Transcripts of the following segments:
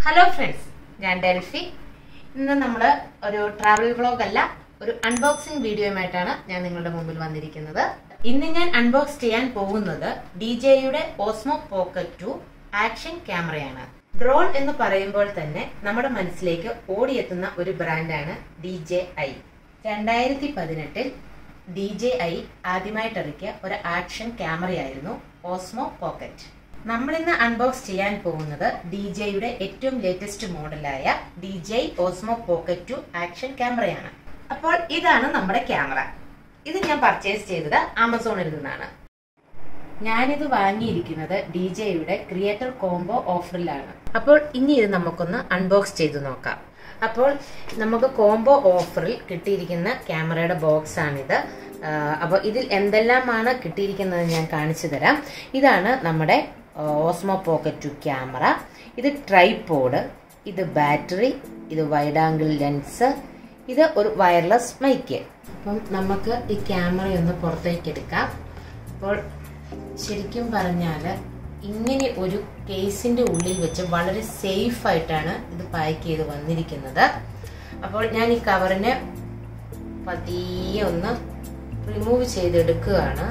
hello friends ഞാൻ Delphi ഇന്ന് നമ്മൾ ഒരു ട്രാവൽ വ്ളോഗ് അല്ല ഒരു അൺബോക്സിംഗ് വീഡിയോയുമായിട്ടാണ് ഞാൻ നിങ്ങളുടെ മുമ്പിൽ വന്നിരിക്കുന്നത് ഇന്ന് ഞാൻ അൺബോക്സ് ചെയ്യാൻ പോകുന്നത് ഡി ജെയുടെ ഓസ്മോ പോക്കറ്റ് ടു ആക്ഷൻ ക്യാമറയാണ് ഡ്രോൺ എന്ന് പറയുമ്പോൾ തന്നെ നമ്മുടെ മനസ്സിലേക്ക് ഓടിയെത്തുന്ന ഒരു ബ്രാൻഡാണ് ഡി ജെ ഐ രണ്ടായിരത്തി പതിനെട്ടിൽ ഡി ജെ ഐ ആദ്യമായിട്ട് ഇറക്കിയ ഒരു ആക്ഷൻ ക്യാമറയായിരുന്നു ഓസ്മോ പോക്കറ്റ് നമ്മളിന്ന് അൺബോക്സ് ചെയ്യാൻ പോകുന്നത് ഡി ജെയുടെ ഏറ്റവും ലേറ്റസ്റ്റ് മോഡലായ D J Osmo Pocket two action ക്യാമറയാണ് അപ്പോൾ ഇതാണ് നമ്മുടെ ക്യാമറ ഇത് ഞാൻ പർച്ചേസ് ചെയ്തത് ആമസോണിൽ നിന്നാണ് ഞാനിത് വാങ്ങിയിരിക്കുന്നത് ഡി ജെയുടെ ക്രിയേറ്റർ കോംബോ ഓഫറിലാണ് അപ്പോൾ ഇനി ഇത് നമുക്കൊന്ന് അൺബോക്സ് ചെയ്ത് നോക്കാം അപ്പോൾ നമുക്ക് കോംബോ ഓഫറിൽ കിട്ടിയിരിക്കുന്ന ക്യാമറയുടെ ബോക്സ് ആണിത് അപ്പോൾ ഇതിൽ എന്തെല്ലാമാണ് കിട്ടിയിരിക്കുന്നത് ഞാൻ കാണിച്ചു തരാം ഇതാണ് നമ്മുടെ ഓസ്മോ പോക്കറ്റ് ടു ക്യാമറ ഇത് ട്രൈപോഡ് ഇത് ബാറ്ററി ഇത് വൈഡ് ആംഗിൾ ലെൻസ് ഇത് ഒരു വയർലെസ് മൈക്ക് അപ്പം നമുക്ക് ഈ ക്യാമറയൊന്ന് പുറത്തേക്ക് എടുക്കാം അപ്പോൾ ശരിക്കും പറഞ്ഞാൽ ഇങ്ങനെ ഒരു കേസിൻ്റെ ഉള്ളിൽ വെച്ച് വളരെ സേഫ് ആയിട്ടാണ് ഇത് പാക്ക് ചെയ്ത് വന്നിരിക്കുന്നത് അപ്പോൾ ഞാൻ ഈ കവറിനെ പതിയെ ഒന്ന് റിമൂവ് ചെയ്തെടുക്കുകയാണ്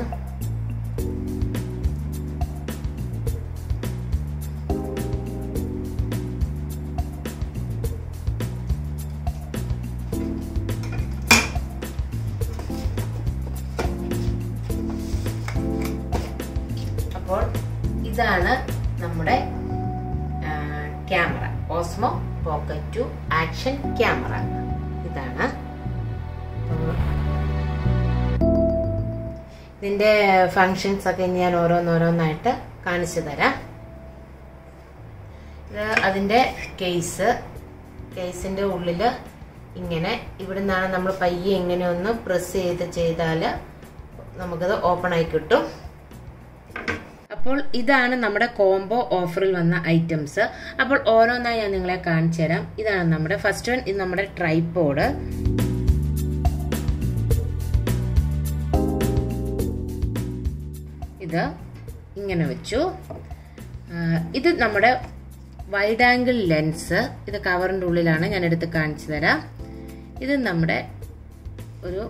അപ്പോൾ ഇതാണ് നമ്മുടെ camera Osmo Pocket two action camera ഇതാണ് ഇതിന്റെ ഫങ്ഷൻസ് ഒക്കെ ഞാൻ ഓരോന്നോരോന്നായിട്ട് കാണിച്ചു തരാം ഇത് അതിന്റെ കേസ് കേസിന്റെ ഉള്ളിൽ ഇങ്ങനെ ഇവിടെ നിന്നാണ് നമ്മൾ പയ്യെ ഇങ്ങനെ ഒന്ന് പ്രസ് ചെയ്ത് ചെയ്താൽ നമുക്കത് ഓപ്പൺ ആയി കിട്ടും അപ്പോൾ ഇതാണ് നമ്മുടെ കോംബോ ഓഫറിൽ വന്ന ഐറ്റംസ് അപ്പോൾ ഓരോന്നായി ഞാൻ നിങ്ങളെ കാണിച്ചു തരാം ഇതാണ് നമ്മുടെ ഫസ്റ്റ് വൺ ഇത് നമ്മുടെ ട്രൈപ്പോഡ് ഇത് ഇങ്ങനെ വെച്ചു ഇത് നമ്മുടെ വൈഡ് ആംഗിൾ ലെൻസ് ഇത് കവറിൻ്റെ ഉള്ളിലാണ് ഞാൻ എടുത്ത് കാണിച്ചു തരാം ഇത് നമ്മുടെ ഒരു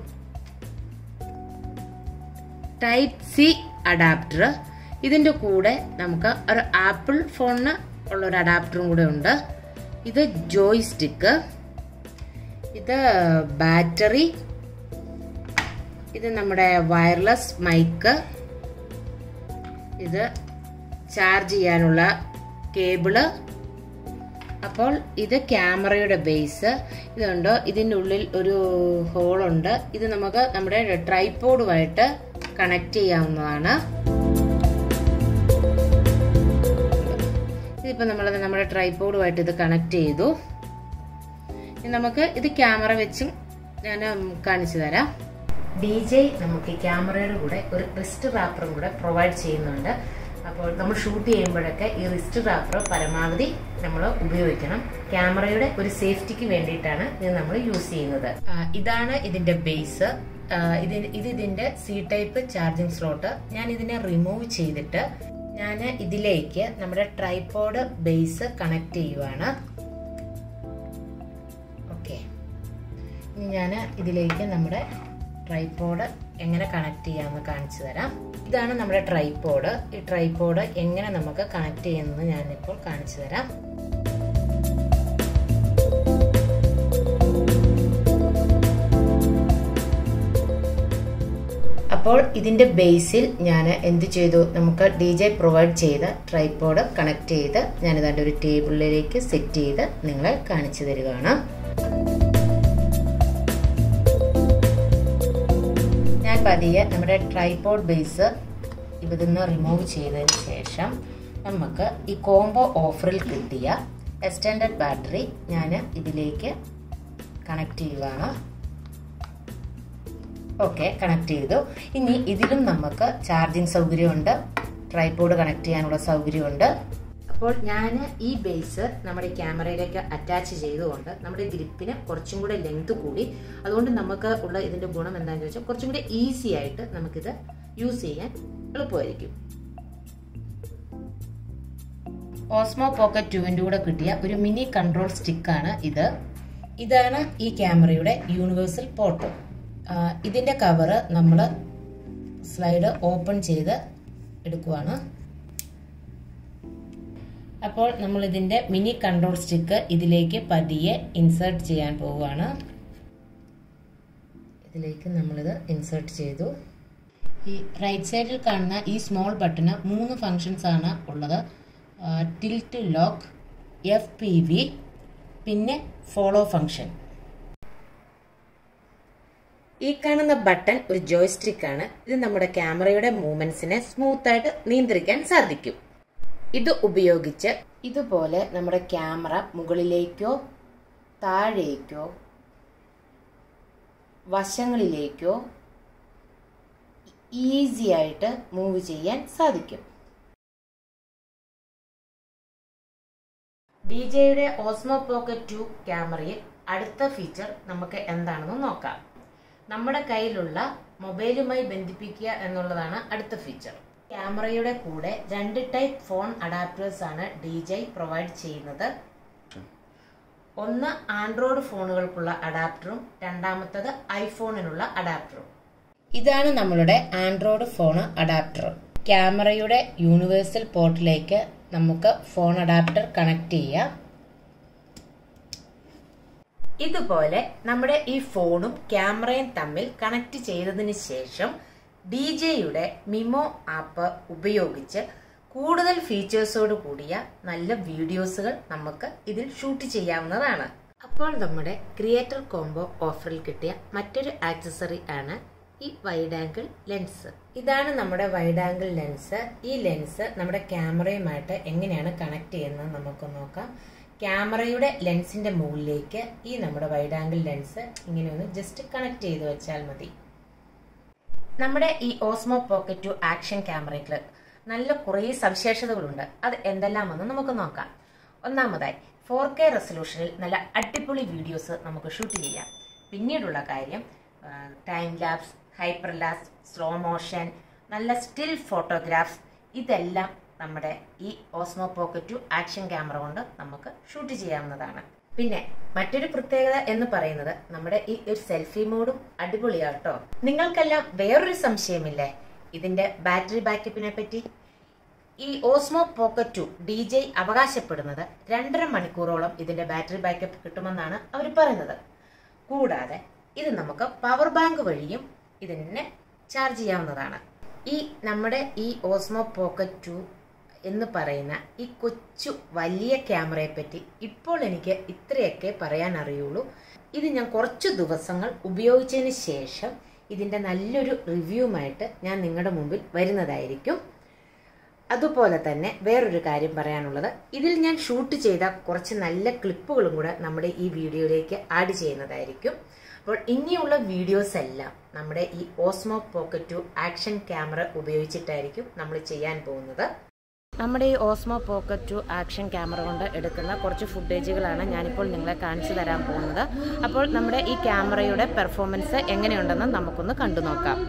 ടൈപ്പ് സി അഡാപ്റ്റർ ഇതിൻ്റെ കൂടെ നമുക്ക് ഒരു ആപ്പിൾ ഫോണിന് ഉള്ള ഒരു അഡാപ്റ്ററും കൂടെ ഉണ്ട് ഇത് ജോയ് സ്റ്റിക്ക് ഇത് ബാറ്ററി ഇത് നമ്മുടെ വയർലെസ് മൈക്ക് ഇത് ചാർജ് ചെയ്യാനുള്ള കേബിള് അപ്പോൾ ഇത് ക്യാമറയുടെ ബേസ് ഇതുണ്ട് ഇതിൻ്റെ ഉള്ളിൽ ഒരു ഹോളുണ്ട് ഇത് നമുക്ക് നമ്മുടെ ട്രൈപോഡുമായിട്ട് കണക്ട് ചെയ്യാവുന്നതാണ് ഇതിപ്പോൾ നമ്മൾ നമ്മുടെ ട്രൈപോഡുമായിട്ട് ഇത് കണക്ട് ചെയ്തു നമുക്ക് ഇത് ക്യാമറ വെച്ചും ഞാൻ കാണിച്ചു തരാം ഡി ജെ നമുക്ക് ക്യാമറയുടെ കൂടെ ഒരു റിസ്റ്റ് റാപ്പറും കൂടെ പ്രൊവൈഡ് ചെയ്യുന്നുണ്ട് അപ്പോൾ നമ്മൾ ഷൂട്ട് ചെയ്യുമ്പോഴൊക്കെ ഈ റിസ്റ്റ് റാപ്പർ പരമാവധി നമ്മൾ ഉപയോഗിക്കണം ക്യാമറയുടെ ഒരു സേഫ്റ്റിക്ക് വേണ്ടിയിട്ടാണ് ഇത് നമ്മൾ യൂസ് ചെയ്യുന്നത് ഇതാണ് ഇതിന്റെ ബേസ് ഇത് ഇത് ഇതിന്റെ സി ടൈപ്പ് ചാർജിങ് സ്ലോട്ട് ഞാൻ ഇതിനെ റിമൂവ് ചെയ്തിട്ട് ഞാൻ ഇതിലേക്ക് നമ്മുടെ ട്രൈപോഡ് ബേസ് കണക്ട് ചെയ്യുവാണ് ഓക്കെ ഇനി ഞാൻ ഇതിലേക്ക് നമ്മുടെ ട്രൈപോഡ് എങ്ങനെ കണക്ട് ചെയ്യാമെന്ന് കാണിച്ചു തരാം ഇതാണ് നമ്മുടെ ട്രൈപോഡ് ഈ ട്രൈപോഡ് എങ്ങനെ നമുക്ക് കണക്ട് ചെയ്യുന്നത് ഞാനിപ്പോൾ കാണിച്ചു തരാം അപ്പോൾ ഇതിന്റെ ബേസിൽ ഞാൻ എന്ത് ചെയ്തു നമുക്ക് ഡി ജെ പ്രൊവൈഡ് ചെയ്ത ട്രൈപോഡ് കണക്ട് ചെയ്ത് ഞാൻ ഇതാണ്ട് ഒരു ടേബിളിലേക്ക് സെറ്റ് ചെയ്ത് നിങ്ങളെ കാണിച്ചു തരികയാണ് ഞാൻ പതിയെ നമ്മുടെ ട്രൈപോഡ് ബേസ് ഇതിന്ന് റിമൂവ് ചെയ്തതിന് ശേഷം നമുക്ക് ഈ കോംബോ ഓഫറിൽ കിട്ടിയ എക്സ്റ്റൻഡഡ് ബാറ്ററി ഞാൻ ഇതിലേക്ക് കണക്ട് ചെയ്യുകയാണ് ഓക്കെ കണക്ട് ചെയ്തു ഇനി ഇതിലും നമുക്ക് ചാർജിങ് സൗകര്യമുണ്ട് ട്രൈപോഡ് കണക്ട് ചെയ്യാനുള്ള സൗകര്യമുണ്ട് അപ്പോൾ ഞാൻ ഈ ബേസ് നമ്മുടെ ക്യാമറയിലേക്ക് അറ്റാച്ച് ചെയ്തുകൊണ്ട് നമ്മുടെ ഗ്രിപ്പിന് കുറച്ചും കൂടെ ലെങ്ത് കൂടി അതുകൊണ്ട് നമുക്ക് ഉള്ള ഇതിന്റെ ഗുണം എന്താണെന്ന് ചോദിച്ചാൽ കുറച്ചും കൂടെ ഈസി ആയിട്ട് നമുക്കിത് യൂസ് ചെയ്യാൻ എളുപ്പമായിരിക്കും ഓസ്മോ പോക്കറ്റ് ടുവിൻ്റെ കൂടെ കിട്ടിയ ഒരു മിനി കൺട്രോൾ സ്റ്റിക്കാണ് ഇത് ഇതാണ് ഈ ക്യാമറയുടെ യൂണിവേഴ്സൽ പോർട്ട് ഇതിൻ്റെ കവറ് നമ്മൾ സ്ലൈഡ് ഓപ്പൺ ചെയ്ത് എടുക്കുവാണ് അപ്പോൾ നമ്മൾ ഇതിൻ്റെ മിനി കൺട്രോൾ സ്റ്റിക്ക് ഇതിലേക്ക് പതിയെ ഇൻസേർട്ട് ചെയ്യാൻ പോവുകയാണ് ഇതിലേക്ക് നമ്മളിത് ഇൻസേർട്ട് ചെയ്തു ഈ റൈറ്റ് സൈഡിൽ കാണുന്ന ഈ സ്മോൾ ബട്ടണ് മൂന്ന് ഫങ്ഷൻസ് ആണ് ഉള്ളത് tilt lock F P V പിന്നെ ഫോളോ ഫങ്ഷൻ ഈ കാണുന്ന ബട്ടൺ ഒരു ജോയ്സ്റ്റിക് ആണ് ഇത് നമ്മുടെ ക്യാമറയുടെ മൂവ്മെന്റ്സിനെ സ്മൂത്ത് ആയിട്ട് നിയന്ത്രിക്കാൻ സാധിക്കും ഇത് ഉപയോഗിച്ച് ഇതുപോലെ നമ്മുടെ ക്യാമറ മുകളിലേക്കോ താഴേക്കോ വശങ്ങളിലേക്കോ ഈസി ആയിട്ട് മൂവ് ചെയ്യാൻ സാധിക്കും ഡി ജെയുടെ ഓസ്മോ പോക്കറ്റ് ടു ക്യാമറയിൽ അടുത്ത ഫീച്ചർ നമുക്ക് എന്താണെന്ന് നോക്കാം നമ്മുടെ കയ്യിലുള്ള മൊബൈലുമായി ബന്ധിപ്പിക്കുക എന്നുള്ളതാണ് അടുത്ത ഫീച്ചർ ക്യാമറയുടെ കൂടെ രണ്ട് ടൈപ്പ് ഫോൺ അഡാപ്റ്റേഴ്സ് ആണ് ഡി ജെ പ്രൊവൈഡ് ചെയ്യുന്നത് ഒന്ന് ആൻഡ്രോയിഡ് ഫോണുകൾക്കുള്ള അഡാപ്റ്ററും രണ്ടാമത്തത് ഐഫോണിനുള്ള അഡാപ്റ്ററും ഇതാണ് നമ്മളുടെ ആൻഡ്രോയിഡ് ഫോൺ അഡാപ്റ്റർ ക്യാമറയുടെ യൂണിവേഴ്സൽ പോർട്ടിലേക്ക് നമുക്ക് ഫോൺ അഡാപ്റ്റർ കണക്ട് ചെയ്യാം ഇതുപോലെ നമ്മുടെ ഈ ഫോണും ക്യാമറയും തമ്മിൽ കണക്ട് ചെയ്തതിന് ശേഷം ഡി ജെയുടെ മിമോ ആപ്പ് ഉപയോഗിച്ച് കൂടുതൽ ഫീച്ചേഴ്സോട് കൂടിയ നല്ല വീഡിയോസുകൾ നമുക്ക് ഇതിൽ ഷൂട്ട് ചെയ്യാവുന്നതാണ് അപ്പോൾ നമ്മുടെ ക്രിയേറ്റർ കോംബോ ഓഫറിൽ കിട്ടിയ മറ്റൊരു ആക്സസറി ആണ് ഈ വൈഡ് ആംഗിൾ ലെൻസ് ഇതാണ് നമ്മുടെ വൈഡ് ആംഗിൾ ലെൻസ് ഈ ലെൻസ് നമ്മുടെ ക്യാമറയുമായിട്ട് എങ്ങനെയാണ് കണക്ട് ചെയ്യുന്നത് നമുക്ക് നോക്കാം ക്യാമറയുടെ ലെൻസിന്റെ മുകളിലേക്ക് ഈ നമ്മുടെ വൈഡ് ആംഗിൾ ലെൻസ് ഇങ്ങനെ ഒന്ന് ജസ്റ്റ് കണക്ട് ചെയ്ത് വെച്ചാൽ മതി നമ്മുടെ ഈ ഓസ്മോ പോക്കറ്റ് ടു ആക്ഷൻ ക്യാമറയ്ക്ക് നല്ല കുറേ സവിശേഷതകളുണ്ട് അത് എന്തെല്ലാമെന്ന് നമുക്ക് നോക്കാം ഒന്നാമതായി ഫോർ കെ റെസൊല്യൂഷനിൽ നല്ല അടിപൊളി വീഡിയോസ് നമുക്ക് ഷൂട്ട് ചെയ്യാം പിന്നീടുള്ള കാര്യം time lapse hyper lapse slow motion നല്ല സ്റ്റിൽ ഫോട്ടോഗ്രാഫ്സ് ഇതെല്ലാം നമ്മുടെ ഈ Osmo Pocket two action camera കൊണ്ട് നമുക്ക് ഷൂട്ട് ചെയ്യാവുന്നതാണ് പിന്നെ മറ്റൊരു പ്രത്യേകത എന്ന് പറയുന്നത് നമ്മുടെ ഈ ഒരു സെൽഫി മോഡും അടിപൊളിയാട്ടോ നിങ്ങൾക്കെല്ലാം വേറൊരു സംശയമില്ലേ ഇതിന്റെ ബാറ്ററി ബാക്കപ്പിനെ പറ്റി ഈ Osmo Pocket two D J അവകാശപ്പെടുന്നത് രണ്ടര മണിക്കൂറോളം ഇതിന്റെ ബാറ്ററി ബാക്കപ്പ് കിട്ടുമെന്നാണ് അവർ പറയുന്നത് കൂടാതെ ഇത് നമുക്ക് പവർ ബാങ്ക് വഴിയും ഇതിനെ ചാർജ് ചെയ്യാവുന്നതാണ് ഈ നമ്മുടെ ഈ ഓസ്മോ പോക്കറ്റ് ടു എന്ന് പറയുന്ന ഈ കൊച്ചു വലിയ ക്യാമറയെ പറ്റി ഇപ്പോൾ എനിക്ക് ഇത്രയൊക്കെ പറയാൻ അറിയുള്ളൂ ഇത് ഞാൻ കുറച്ച് ദിവസങ്ങൾ ഉപയോഗിച്ചതിന് ശേഷം ഇതിൻ്റെ നല്ലൊരു റിവ്യൂമായിട്ട് ഞാൻ നിങ്ങളുടെ മുമ്പിൽ വരുന്നതായിരിക്കും അതുപോലെ തന്നെ വേറൊരു കാര്യം പറയാനുള്ളത് ഇതിൽ ഞാൻ ഷൂട്ട് ചെയ്ത കുറച്ച് നല്ല ക്ലിപ്പുകളും കൂടെ നമ്മുടെ ഈ വീഡിയോയിലേക്ക് ആഡ് ചെയ്യുന്നതായിരിക്കും അപ്പോൾ ഇനിയുള്ള വീഡിയോസ് എല്ലാം നമ്മുടെ ഈ Osmo Pocket two action camera ഉപയോഗിച്ചിട്ടായിരിക്കും നമ്മൾ ചെയ്യാൻ പോകുന്നത് നമ്മുടെ ഈ Osmo Pocket two action camera കൊണ്ട് എടുക്കുന്ന കുറച്ച് ഫുട്ടേജുകളാണ് ഞാനിപ്പോൾ നിങ്ങളെ കാണിച്ചു തരാൻ പോകുന്നത് അപ്പോൾ നമ്മുടെ ഈ ക്യാമറയുടെ പെർഫോമൻസ് എങ്ങനെയുണ്ടെന്ന് നമുക്കൊന്ന് കണ്ടു നോക്കാം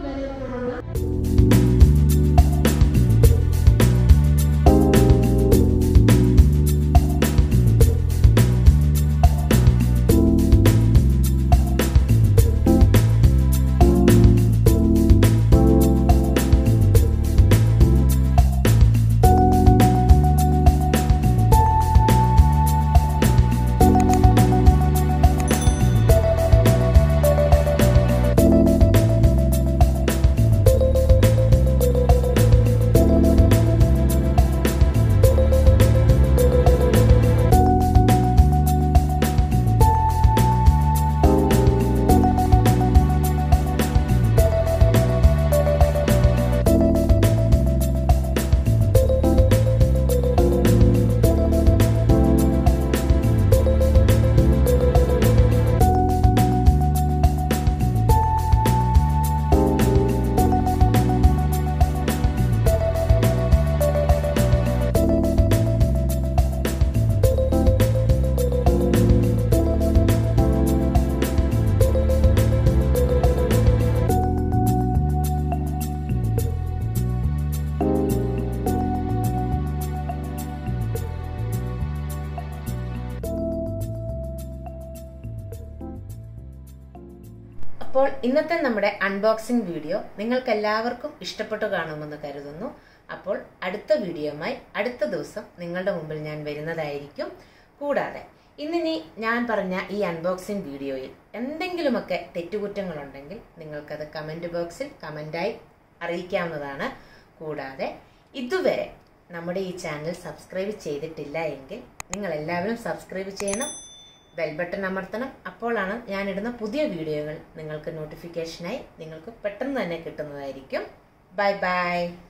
അപ്പോൾ ഇന്നത്തെ നമ്മുടെ അൺബോക്സിംഗ് വീഡിയോ നിങ്ങൾക്ക് എല്ലാവർക്കും ഇഷ്ടപ്പെട്ടു കാണുമെന്ന് കരുതുന്നു അപ്പോൾ അടുത്ത വീഡിയോയുമായി അടുത്ത ദിവസം നിങ്ങളുടെ മുമ്പിൽ ഞാൻ വരുന്നതായിരിക്കും കൂടാതെ ഇന്നിനി ഞാൻ പറഞ്ഞ ഈ അൺബോക്സിംഗ് വീഡിയോയിൽ എന്തെങ്കിലുമൊക്കെ തെറ്റുകുറ്റങ്ങളുണ്ടെങ്കിൽ നിങ്ങൾക്കത് കമൻറ്റ് ബോക്സിൽ കമൻറ്റായി അറിയിക്കാവുന്നതാണ് കൂടാതെ ഇതുവരെ നമ്മുടെ ഈ ചാനൽ സബ്സ്ക്രൈബ് ചെയ്തിട്ടില്ല എങ്കിൽ നിങ്ങൾ എല്ലാവരും സബ്സ്ക്രൈബ് ചെയ്യണം ബെൽ ബട്ടൺ അമർത്തണം അപ്പോഴാണ് ഞാനിടുന്ന പുതിയ വീഡിയോകൾ നിങ്ങൾക്ക് നോട്ടിഫിക്കേഷനായി നിങ്ങൾക്ക് പെട്ടെന്ന് തന്നെ കിട്ടുന്നതായിരിക്കും ബൈ ബൈ